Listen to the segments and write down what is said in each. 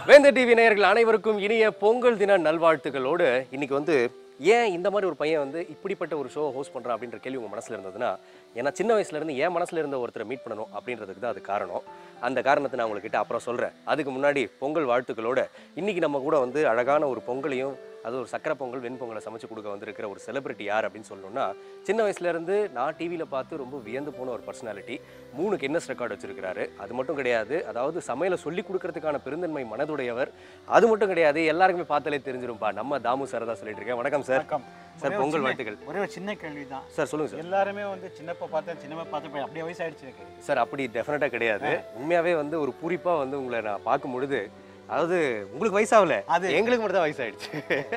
வேந்தர் டிவி நேயர்கள் அனைவருக்கும் இனிய பொங்கல் தின நல்வாழ்த்துக்களோடு இன்னைக்கு வந்து ஏன் இந்த மாதிரி ஒரு பையன் வந்து இப்படிப்பட்ட ஒரு ஷோ ஹோஸ்ட் பண்றான் அப்படின்ற கேள்வி உங்க மனசுல இருந்ததுன்னா ஏன்னா சின்ன வயசுல இருந்து என் மனசுல இருந்த ஒருத்தரை மீட் பண்ணணும் அப்படின்றதுக்கு தான் அது காரணம் அந்த காரணத்தை நான் உங்ககிட்ட அப்புறம் சொல்றேன் அதுக்கு முன்னாடி பொங்கல் வாழ்த்துக்களோட இன்னைக்கு நம்ம கூட வந்து அழகான ஒரு பொங்கலையும் அது ஒரு சக்கரை பொங்கல் வெண்பொங்கலை சமைச்சு கொடுக்க வந்திருக்கிற ஒரு செலிபிரிட்டி யார் அப்படின்னு சொல்லணும்னா சின்ன வயசுல இருந்து நான் டிவியில் பார்த்து ரொம்ப வியந்து போன ஒரு பர்சனாலிட்டி மூணு கின்னஸ் ரெக்கார்டு வச்சிருக்கிறாரு அது மட்டும் கிடையாது அதாவது சமையலை சொல்லி கொடுக்கறதுக்கான பெருந்தன்மை மனதுடையவர் அது மட்டும் கிடையாது எல்லாருக்குமே பார்த்தாலே தெரிஞ்சிரும்பா நம்ம தாமு சார் தான் சொல்லிட்டு இருக்கேன் வணக்கம் சார் வணக்கம் சார் ஒரே ஒரு பொங்கல் சின்ன- வாழ்த்துக்கள் ஒரே ஒரு சின்ன கேள்வி தான் சார் சொல்லுங்க சார் எல்லாருமே வந்து சின்னப்ப பார்த்தேன் சின்னப்ப பார்த்தேன் அப்படியே வயசாயிடுச்சு எனக்கு சார் அப்படி டெஃபினட்டாக கிடையாது உண்மையாவே வந்து ஒரு பூரிப்பா வந்து உங்களை நான் பார்க்கும் பொழுது அதாவது உங்களுக்கு வயசாகல அது- எங்களுக்கு மட்டும் தான் வயசாயிடுச்சு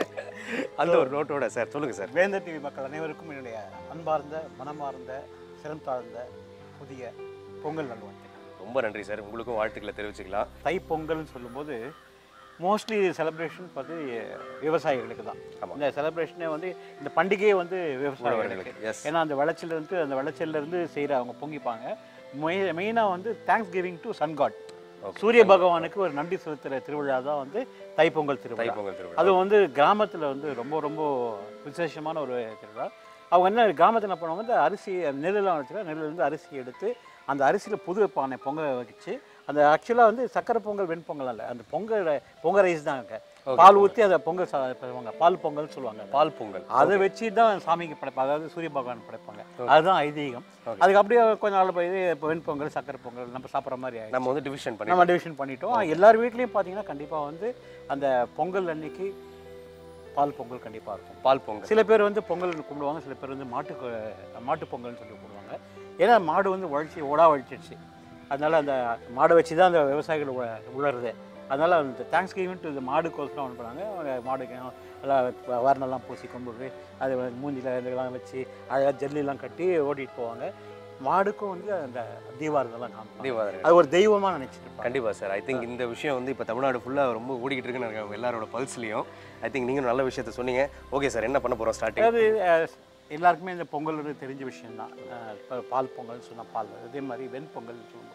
அந்த ஒரு நோட்டோட சார் சொல்லுங்க சார் வேந்தர் டிவி மக்கள் அனைவருக்கும் என்னுடைய அன்பார்ந்த மனமார்ந்த சிரம் தாழ்ந்த புதிய பொங்கல் நல்வாழ்த்துக்கள் ரொம்ப நன்றி சார் உங்களுக்கும் வாழ்த்துக்களை தெரிவிச்சுக்கலாம் தை பொங்கல்னு சொல்லும்போது மோஸ்ட்லி செலிப்ரேஷன் பார்த்து விவசாயிகளுக்கு தான் ஆமா. இந்த செலிப்ரேஷனே வந்து இந்த பண்டிகையே வந்து விவசாயிகளுக்கு எஸ் ஏன்னா அந்த விளைச்சல்ல இருந்து அந்த விளைச்சல்ல இருந்து செய்கிற அவங்க பொங்கிப்பாங்க மெயினாக வந்து thanks giving to sun god Okay. சூரிய பகவானுக்கு ஒரு நன்றி செலுத்துகிற திருவிழா தான் வந்து தைப்பொங்கல் திருவிழா தைப்பொங்கல் திருவிழா அது வந்து கிராமத்தில் வந்து ரொம்ப ரொம்ப விசேஷமான ஒரு திருவிழா அவங்க என்ன கிராமத்தில் என்ன பண்ணுவாங்க இந்த அரிசி நெல்லெல்லாம் வச்சுருக்கா நெல்லிருந்து அரிசி எடுத்து அந்த அரிசியில் புது பானை பொங்க வச்சு அந்த ஆக்சுவலாக வந்து சக்கரை பொங்கல் வெண்பொங்கல் இல்லை அந்த பொங்கல் பொங்கல் ரைஸ் தான் அங்கே பால் ஊற்றி அதை பொங்கல் சா- பண்ணுவாங்க பால் பொங்கல் சொல்லுவாங்க பால் பொங்கல் அதை வச்சு தான் சாமிக்கு படைப்பாங்க அதாவது சூரிய பகவான் படைப்பாங்க அதுதான் ஐதீகம் அதுக்கு அப்படியே கொஞ்ச நாள் போய் இப்போ வெண்பொங்கல் சக்கரை பொங்கல் நம்ம சாப்பிட்ற மாதிரி ஆயிடுச்சு நம்ம வந்து டிவிஷன் பண்ணி நம்ம டிவிஷன் பண்ணிட்டோம் எல்லார் வீட்லேயும் பார்த்தீங்கன்னா கண்டிப்பாக வந்து அந்த பொங்கல் அன்னைக்கு பால் பொங்கல் கண்டிப்பாக இருக்கும் பால் பொங்கல் சில பேர் வந்து பொங்கல் கும்பிடுவாங்க சில பேர் வந்து மாட்டு கொ- மாட்டு பொங்கல்னு சொல்லி கும்பிடுவாங்க ஏன்னா மாடு வந்து உழைச்சி ஓடா உழைச்சிடுச்சு அதனால அந்த மாடை வச்சு தான் அந்த விவசாயிகள் உழ- உழறது அதனால அந்த தேங்க்ஸ் கிவிங் டு இந்த மாடுக்கோசரம் ஒன்று பண்ணாங்க அவங்க மாடுக்கு எல்லாம் வர்ணெல்லாம் பூசி கும்பிடுறது அது வந்து மூஞ்சில இதெல்லாம் வச்சு அழகாக ஜல்லிலாம் கட்டி ஓட்டிட்டு போவாங்க மாடுக்கும் வந்து அந்த தீபாரதெல்லாம் காமிப்பாங்க தீபாவளி அது ஒரு தெய்வமாக நினச்சிட்டு இருப்பாங்க கண்டிப்பா சார் ஐ திங்க் இந்த விஷயம் வந்து இப்போ தமிழ்நாடு ஃபுல்லாக ரொம்ப ஓடிக்கிட்டு இருக்குன்னு நினைக்கிறேன் எல்லாரோட பல்ஸ்லையும் ஐ திங்க் நீங்களும் நல்ல விஷயத்த சொன்னீங்க ஓகே சார் என்ன பண்ண போறோம் ஸ்டார்டிங் அதாவது அஹ், எல்லாருக்குமே இந்த பொங்கல் வந்து தெரிஞ்ச விஷயம்தான் அஹ், இப்போ பால் பொங்கல்னு சொன்னால் பால் அதே மாதிரி வெண்பொங்கல் சொல்லும்போது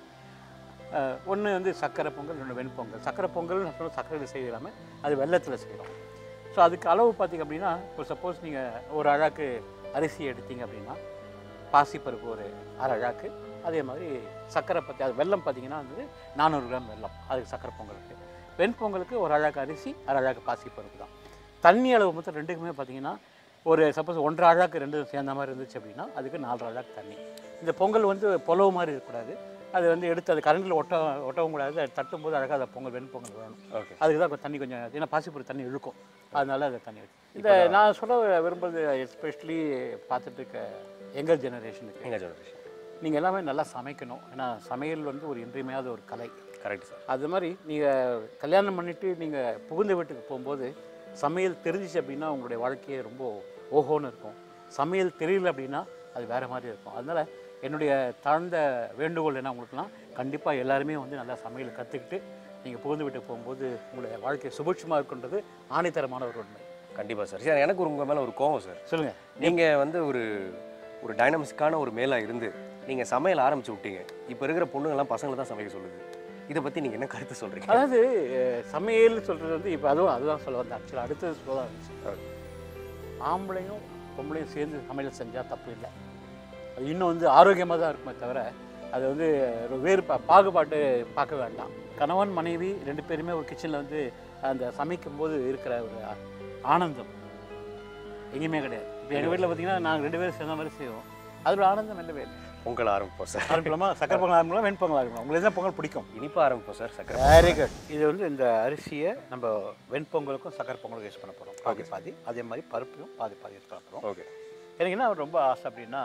ஒன்று வந்து சக்கரை பொங்கல் இன்னொன்று வெண்பொங்கல் சக்கரை பொங்கல் சொல்ல சக்கரையில் செய்யலாமல் அது வெள்ளத்தில் செய்கிறோம் ஸோ அதுக்கு அளவு பார்த்தீங்க அப்படின்னா இப்போ சப்போஸ் நீங்கள் ஒரு அழாக்கு அரிசி எடுத்தீங்க அப்படின்னா பாசிப்பருப்பு ஒரு அரை அழாக்கு அதே மாதிரி சக்கரை பற்றி அது வெல்லம் பார்த்தீங்கன்னா வந்து நானூறு கிராம் வெல்லம் அதுக்கு சக்கரை பொங்கலுக்கு வெண்பொங்கலுக்கு ஒரு அழாக்கு அரிசி அரை அழாக்கு பாசிப்பருப்பு தான் தண்ணி அளவு மொத்தம் ரெண்டுக்குமே பார்த்தீங்கன்னா ஒரு சப்போஸ் ஒன்றரை அழாக்கு ரெண்டு சேர்ந்த மாதிரி இருந்துச்சு அப்படின்னா அதுக்கு நாலரை அழாக்கு தண்ணி இந்த பொங்கல் வந்து புலவு மாதிரி இருக்கக்கூடாது அது வந்து எடுத்து அது கரண்டில் ஒட்ட ஒட்டவும் கூடாது அது தட்டும் போது அழகாக அதை பொங்கல் வெண்பொங்கல் வேணும் ஓகே அதுக்கு தான் கொஞ்சம் தண்ணி கொஞ்சம் ஏன்னா பாசிப்பருப்பு தண்ணி இழுக்கும் அதனால அதை தண்ணி வச்சு இந்த நான் சொல்ல விரும்புறது எஸ்பெஷலி பார்த்துட்டு இருக்க எங்கர் ஜெனரேஷனுக்கு எங்க ஜெனரேஷன் நீங்கள் எல்லாமே நல்லா சமைக்கணும் ஏன்னா சமையல் வந்து ஒரு இன்றியமையாத ஒரு கலை கரெக்ட் சார் அது மாதிரி நீங்கள் கல்யாணம் பண்ணிவிட்டு நீங்கள் புகுந்த வீட்டுக்கு போகும்போது சமையல் தெரிஞ்சிச்சு அப்படின்னா உங்களுடைய வாழ்க்கையே ரொம்ப ஓஹோன்னு இருக்கும் சமையல் தெரியல அப்படின்னா அது வேறு மாதிரி இருக்கும் அதனால் என்னுடைய தாழ்ந்த வேண்டுகோள் என்ன உங்களுக்குலாம் கண்டிப்பாக எல்லாருமே வந்து நல்லா சமையல் கற்றுக்கிட்டு நீங்கள் புகுந்து வீட்டுக்கு போகும்போது உங்களுடைய வாழ்க்கை சுபிட்சமாக இருக்குன்றது ஆணித்தரமான ஒரு உண்மை கண்டிப்பா சார் சார் எனக்கு ஒரு உங்க மேல ஒரு கோவம் சார் சொல்லுங்கள் நீங்க வந்து ஒரு ஒரு டைனமிக்ஸான ஒரு மேலா இருந்து நீங்க சமையல் ஆரம்பிச்சு விட்டீங்க இப்போ இருக்கிற பொண்ணுங்கெல்லாம் பசங்களை தான் சமைக்க சொல்லுது இதை பத்தி நீங்க என்ன கருத்து சொல்றீங்க அதாவது அஹ், சமையல் சொல்கிறது வந்து இப்போ அதுவும் அதுதான் சொல்ல வந்தேன் ஆக்சுவலாக அடுத்தது சொல்ல தான் இருந்துச்சு ஆம்பளையும் பொம்பளையும் சேர்ந்து சமையல் செஞ்சால் தப்பு இல்லை அது இன்னும் வந்து ஆரோக்கியமாக தான் இருக்குமே தவிர அது வந்து ஒரு வேறு பா பாகுபாட்டு பார்க்க வேண்டாம் கணவன் மனைவி ரெண்டு பேருமே ஒரு கிச்சனில் வந்து அந்த சமைக்கும் போது இருக்கிற ஒரு ஆ- ஆனந்தம் எங்கேயுமே கிடையாது இப்போ எங்கள் வீட்டில் பார்த்தீங்கன்னா நாங்கள் ரெண்டு பேரும் சேர்ந்த மாதிரி செய்வோம் அதோட ஆனந்தம் இல்லவே இல்லை பொங்கல் ஆரம்பிப்போம் சார் ஆரம்பிக்கலாமா சக்கரை பொங்கல் ஆரம்பிக்கலாம் வெண்பொங்கல் ஆரம்பிக்கலாம் உங்களுக்கு தான் பொங்கல் பிடிக்கும் இனிப்பா ஆரம்பிப்போம் சார் சக்கரை வெரி குட் இது வந்து இந்த அரிசியை நம்ம வெண்பொங்கலுக்கும் சக்கரை பொங்கலுக்கும் யூஸ் பண்ண போகிறோம் பாதி பாதி அதே மாதிரி பருப்பையும் பாதி பாதி யூஸ் பண்ண போகிறோம் ஓகே எனக்கு என்ன ரொம்ப ஆசை அப்படின்னா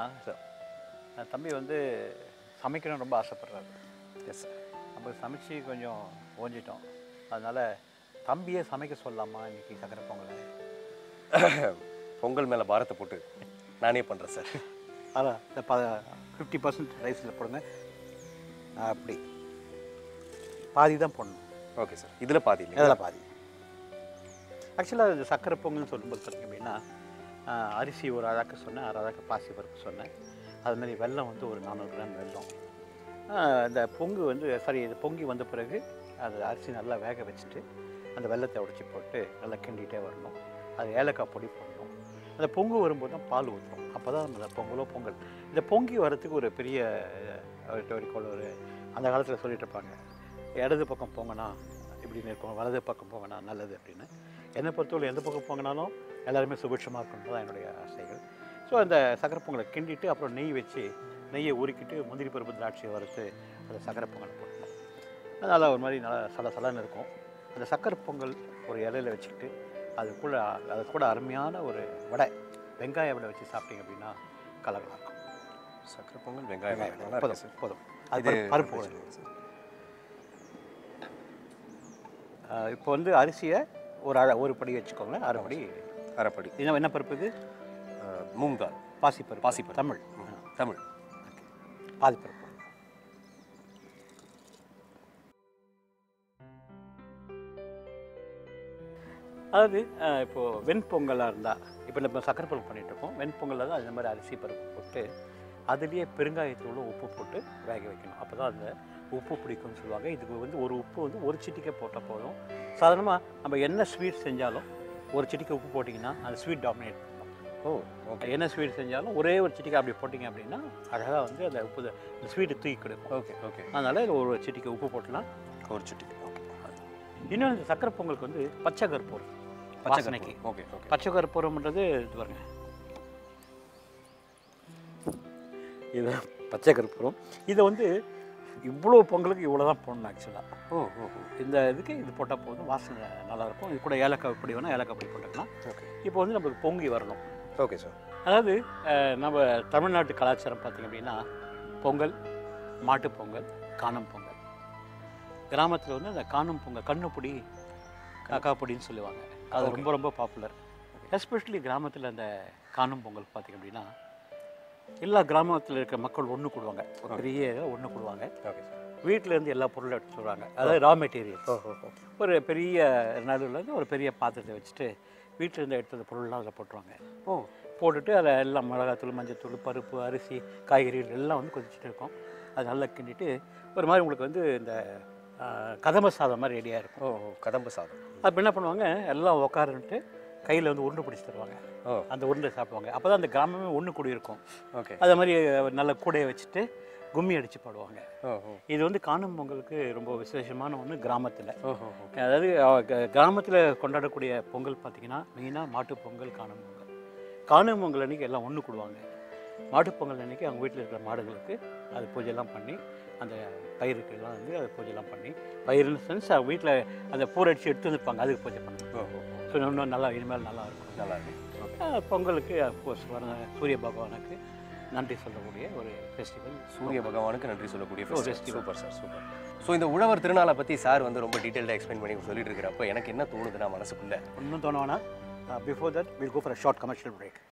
என் தம்பி வந்து சமைக்கணும்னு ரொம்ப ஆசைப்படுறாரு எஸ் நம்ம சமைச்சு கொஞ்சம் ஓஞ்சிட்டோம் அதனால் தம்பியே சமைக்க சொல்லலாமா இன்னைக்கு சக்கரை பொங்கலை பொங்கல் மேல பாரத்தை போட்டு நானே பண்றேன் சார் அதான் இந்த ப ஃபிஃப்டி பர்சன்ட் ரைஸில் போடுங்க அப்படி பாதி தான் போடணும் ஓகே சார் இதுல பாதி இல்லையா அதில் பாதி ஆக்சுவலாக இந்த சக்கரை பொங்கல்னு சொல்லும்போது பார்த்தீங்க அப்படின்னா ஆஹ், அரிசி ஒரு அழாக்கு சொன்னேன் அரை அழாக்கு பாசி பருப்பு சொன்னேன் அது மாதிரி வெல்லம் வந்து ஒரு நானூறு கிராம் வெல்லம் ஆஹ், இந்த பொங்கு வந்து சாரி இது பொங்கி வந்த பிறகு அந்த அரிசி நல்லா வேக வச்சுட்டு அந்த வெள்ளத்தை உடைச்சி போட்டு நல்லா கிண்டிகிட்டே வரணும் அது ஏலக்காய் பொடி போடணும் அந்த பொங்கு வரும்போது தான் பால் ஊற்றணும் அப்போ தான் அந்த பொங்கலோ பொங்கல் இந்த பொங்கி வரத்துக்கு ஒரு பெரிய வரைக்கும் ஒரு அந்த காலத்தில் சொல்லிட்டு இருப்பாங்க இடது பக்கம் போங்கன்னா இப்படின்னு இருக்கும் வலது பக்கம் போங்கன்னா நல்லது அப்படின்னு என்னை பொறுத்தவரை எந்த பக்கம் போங்கினாலும் எல்லாருமே சுபிட்சமாக இருக்கணும் தான் என்னுடைய ஆசைகள் ஸோ அந்த சக்கரை பொங்கலை கிண்டிட்டு அப்புறம் நெய் வச்சு நெய்யை உருக்கிட்டு முந்திரி பருப்பு திராட்சையை வறுத்து அந்த சக்கரை பொங்கலை போட்டணும் அதனால் ஒரு மாதிரி நல்லா சல சலன்னு இருக்கும் அந்த சக்கரை பொங்கல் ஒரு இலையில வச்சுக்கிட்டு அது கூட அது கூட அருமையான ஒரு வடை வெங்காய வடை வச்சு சாப்பிட்டீங்க அப்படின்னா கலகலாக இருக்கும் சக்கரை பொங்கல் வெங்காயம் நல்லா இருக்கு போதும் சார் போதும் அது இது பருப்பு- பருப்பு வடை. ஆஹ் இப்போ வந்து அரிசியை ஒரு அழ ஒரு படி வச்சுக்கோங்களேன் அரை படி அரைப்படி இது என்ன பருப்பு இது அஹ், மூங் தால் பாசிப்பருப்பு பாசிப்பருப்பு. தமிழ் தமிழ் பாதிப்பருப்பு அதாவது அஹ், இப்போ வெண்பொங்கலாக இருந்தால் இப்போ நம்ம சக்கரை பருப்பு பண்ணிட்டு இருக்கோம் வெண்பொங்கலில் தான் இந்த மாதிரி அரிசி பருப்பு போட்டு அதுலேயே பெருங்காயத்தூளும் உப்பு போட்டு வேக வைக்கணும் அப்போ தான் அந்த உப்பு பிடிக்கும்னு சொல்லுவாங்க இதுக்கு வந்து ஒரு உப்பு வந்து ஒரு சிட்டிக்கை போட்டால் போதும் சாதாரணமாக நம்ம என்ன ஸ்வீட் செஞ்சாலும் ஒரு சிட்டிக்கை உப்பு போட்டிங்கன்னா அந்த ஸ்வீட் டாமினேட் பண்ணும் ஓ ஓகே என்ன ஸ்வீட் செஞ்சாலும் ஒரே ஒரு சிட்டிக்கை அப்படி போட்டிங்க அப்படின்னா அழகாக வந்து அந்த உப்பு இந்த ஸ்வீட்டு தூக்கி கொடுக்கும் ஓகே ஓகே அதனால் இது ஒரு சிட்டிக்கை உப்பு போட்டுலாம் ஒரு சுட்டி இன்னொன்று இந்த சக்கரை பொங்கலுக்கு வந்து பச்சை கற்பூரம் வாசனைக்கு ஓகே ஓகே பச்சை கற்பூரம்ன்றது இது பாருங்க இது பச்சை கற்பூரம் இதை வந்து இவ்வளோ பொங்கலுக்கு இவ்வளோ தான் போடணும் ஆக்சுவலாக ஓ ஓ ஓ. இந்த இதுக்கு இது போட்டால் போதும் வாசனை நல்லாயிருக்கும் இது கூட ஏலக்காய் பொடி வேணால் ஏலக்காய் பொடி போட்டுக்கலாம் ஓகே இப்போ வந்து நம்மளுக்கு பொங்கி வரணும் ஓகே சார் அதாவது அஹ், நம்ம தமிழ்நாட்டு கலாச்சாரம் பார்த்திங்க அப்படின்னா பொங்கல் மாட்டுப் பொங்கல் காணும் பொங்கல் கிராமத்தில் வந்து அந்த காணும் பொங்கல் கண்ணுப்பொடி காக்கா பொடின்னு சொல்லுவாங்க அது ரொம்ப ரொம்ப பாப்புலர் எஸ்பெஷலி கிராமத்தில் அந்த காணும் பொங்கல் பார்த்திங்க அப்படின்னா எல்லா கிராமத்தில் இருக்க மக்கள் ஒன்று கூடுவாங்க ஒரு பெரிய ஒன்று கூடுவாங்க ஓகே சார் வீட்டில் இருந்து எல்லா பொருளும் எடுத்து வருவாங்க அதாவது ரா மெட்டீரியல் ஓ ஓ ஓ ஒரு பெரிய நடுவில் இருந்து ஒரு பெரிய பாத்திரத்தை வச்சுட்டு வீட்டில் இருந்து எடுத்த பொருள்லாம் அதில் போட்டுருவாங்க ஓ போட்டுட்டு அதை எல்லாம் மிளகாத்தூள் மஞ்சத்தூள் பருப்பு அரிசி காய்கறிகள் எல்லாம் வந்து கொதிச்சுட்டு இருக்கும் அது நல்லா கிண்டிட்டு ஒரு மாதிரி உங்களுக்கு வந்து இந்த ஆ, கதம்ப சாதம் மாதிரி ரெடியாக இருக்கும் ஓ ஓ கதம்பு சாதம் அப்போ என்ன பண்ணுவாங்க எல்லாம் உட்காருன்ட்டு கையில் வந்து உருண்டை பிடிச்சி தருவாங்க ஓ அந்த உருண்டை சாப்பிடுவாங்க அப்போ தான் அந்த கிராமமே ஒன்று கூடி இருக்கும் ஓகே அதே மாதிரி நல்ல கூடையை வச்சுட்டு கும்மி அடித்து பாடுவாங்க ஓ ஓ இது வந்து காணும் பொங்கலுக்கு ரொம்ப விசேஷமான ஒன்று கிராமத்தில் ஓ ஓ ஓ அதாவது கிராமத்தில் கொண்டாடக்கூடிய பொங்கல் பார்த்தீங்கன்னா மெயினாக மாட்டுப் பொங்கல் காணும் பொங்கல் காணும் பொங்கல் அன்றைக்கி எல்லாம் ஒன்று கூடுவாங்க மாட்டுப் பொங்கல் அன்றைக்கி அவங்க வீட்டில் இருக்கிற மாடுகளுக்கு அது பூஜைலாம் பண்ணி அந்த பயிருக்கு எல்லாம் வந்து அது பூஜைலாம் பண்ணி பயிருன்னு சென்ஸ் அவங்க வீட்டில் அந்த பூர் அடித்து எடுத்து வந்துருப்பாங்க அதுக்கு பூஜை பண்ணுவாங்க ஓ ஓ ஓ. ஸோ இன்னும் நல்லா இனிமேல் நல்லா இருக்கும் நல்லா இருக்கு ஓகே அஹ் பொங்கலுக்கு அஃப்கோர்ஸ் வர சூரிய பகவானுக்கு நன்றி சொல்லக்கூடிய ஒரு ஃபெஸ்டிவல் சூரிய பகவானுக்கு நன்றி சொல்லக்கூடிய ஓ, festival. festival. Super sir super so இந்த உழவர் திருநாளை பற்றி சார் வந்து ரொம்ப டீட்டெயில்டாக எக்ஸ்பிளைன் பண்ணி சொல்லிட்டு இருக்கிறப்ப எனக்கு என்ன தோணுதுன்னா மனசுக்குள்ள ஒன்றும் தோணுவானா before that will go for short commercial break